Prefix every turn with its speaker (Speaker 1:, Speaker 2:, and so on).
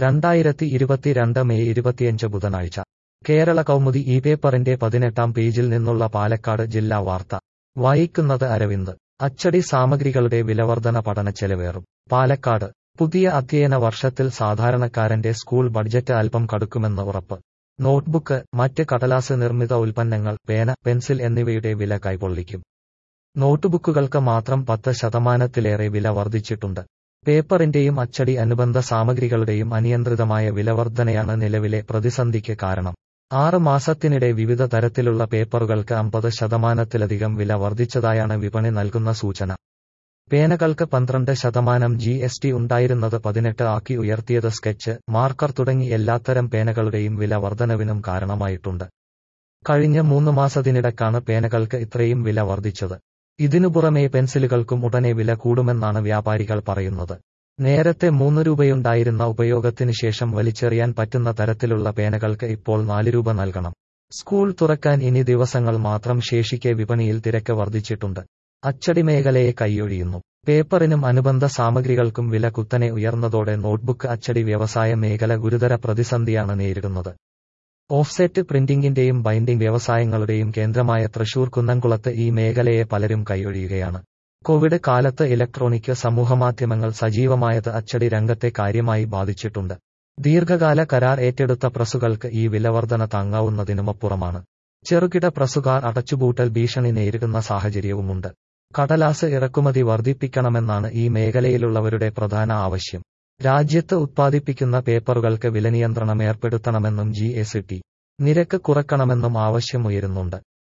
Speaker 1: രണ്ടായിരത്തി ഇരുപത്തിരണ്ട് മെയ് ഇരുപത്തിയഞ്ച് ബുധനാഴ്ച കേരള കൗമുദി ഈ പേപ്പറിന്റെ പതിനെട്ടാം പേജിൽ നിന്നുള്ള പാലക്കാട് ജില്ലാ വാർത്ത വായിക്കുന്നത് അരവിന്ദ് അച്ചടി സാമഗ്രികളുടെ വിലവർധന പഠനച്ചെലവേറും പാലക്കാട് പുതിയ അധ്യയന വർഷത്തിൽ സാധാരണക്കാരന്റെ സ്കൂൾ ബഡ്ജറ്റ് അല്പം കടുക്കുമെന്ന് ഉറപ്പ് നോട്ട്ബുക്ക് മറ്റ് കടലാസ് നിർമ്മിത ഉൽപ്പന്നങ്ങൾ പേന പെൻസിൽ എന്നിവയുടെ വില കൈപൊള്ളിക്കും നോട്ടുബുക്കുകൾക്ക് മാത്രം പത്ത് ശതമാനത്തിലേറെ വില വർദ്ധിച്ചിട്ടുണ്ട് പേപ്പറിന്റെയും അച്ചടി അനുബന്ധ സാമഗ്രികളുടെയും അനിയന്ത്രിതമായ വിലവർധനയാണ് നിലവിലെ പ്രതിസന്ധിക്ക് കാരണം ആറ് മാസത്തിനിടെ വിവിധ തരത്തിലുള്ള പേപ്പറുകൾക്ക് അമ്പത് ശതമാനത്തിലധികം വില വർദ്ധിച്ചതായാണ് വിപണി നൽകുന്ന സൂചന പേനകൾക്ക് പന്ത്രണ്ട് ശതമാനം ജി എസ് ടി ഉണ്ടായിരുന്നത് പതിനെട്ട് ആക്കി ഉയർത്തിയത് സ്കെച്ച് മാർക്കർ തുടങ്ങി എല്ലാത്തരം പേനകളുടെയും വില വർധനവിനും കാരണമായിട്ടുണ്ട് കഴിഞ്ഞ മൂന്ന് മാസത്തിനിടക്കാണ് പേനകൾക്ക് ഇത്രയും വില വർദ്ധിച്ചത് ഇതിനു പുറമെ പെൻസിലുകൾക്കും ഉടനെ വില കൂടുമെന്നാണ് വ്യാപാരികൾ പറയുന്നത് നേരത്തെ മൂന്ന് രൂപയുണ്ടായിരുന്ന ഉപയോഗത്തിന് ശേഷം വലിച്ചെറിയാൻ പറ്റുന്ന തരത്തിലുള്ള പേനകൾക്ക് ഇപ്പോൾ നാല് രൂപ നൽകണം സ്കൂൾ തുറക്കാൻ ഇനി ദിവസങ്ങൾ മാത്രം ശേഷിക്കെ വിപണിയിൽ തിരക്ക് വർദ്ധിച്ചിട്ടുണ്ട് അച്ചടി മേഖലയെ കൈയൊഴിയുന്നു പേപ്പറിനും അനുബന്ധ സാമഗ്രികൾക്കും വില കുത്തനെ ഉയർന്നതോടെ നോട്ട്ബുക്ക് അച്ചടി വ്യവസായ മേഖല ഗുരുതര പ്രതിസന്ധിയാണ് നേരിടുന്നത് ഓഫ്സെറ്റ് പ്രിന്റിംഗിന്റെയും ബൈൻഡിംഗ് വ്യവസായങ്ങളുടെയും കേന്ദ്രമായ തൃശൂർ കുന്നംകുളത്ത് ഈ മേഖലയെ പലരും കൈയൊഴിയുകയാണ് കോവിഡ് കാലത്ത് ഇലക്ട്രോണിക് സമൂഹമാധ്യമങ്ങൾ സജീവമായത് അച്ചടി രംഗത്തെ കാര്യമായി ബാധിച്ചിട്ടുണ്ട് ദീർഘകാല കരാർ ഏറ്റെടുത്ത പ്രസുകൾക്ക് ഈ വിലവർധന താങ്ങാവുന്നതിനുമപ്പുറമാണ് ചെറുകിട പ്രസുകാർ അടച്ചുപൂട്ടൽ ഭീഷണി നേരിടുന്ന സാഹചര്യവുമുണ്ട് കടലാസ് ഇറക്കുമതി വർദ്ധിപ്പിക്കണമെന്നാണ് ഈ മേഖലയിലുള്ളവരുടെ പ്രധാന ആവശ്യം രാജ്യത്ത് ഉത്പാദിപ്പിക്കുന്ന പേപ്പറുകൾക്ക് വിലനിയന്ത്രണം ഏർപ്പെടുത്തണമെന്നും ജി എസ് ടി നിരക്ക് കുറക്കണമെന്നും ആവശ്യമുയരുന്നുണ്ട്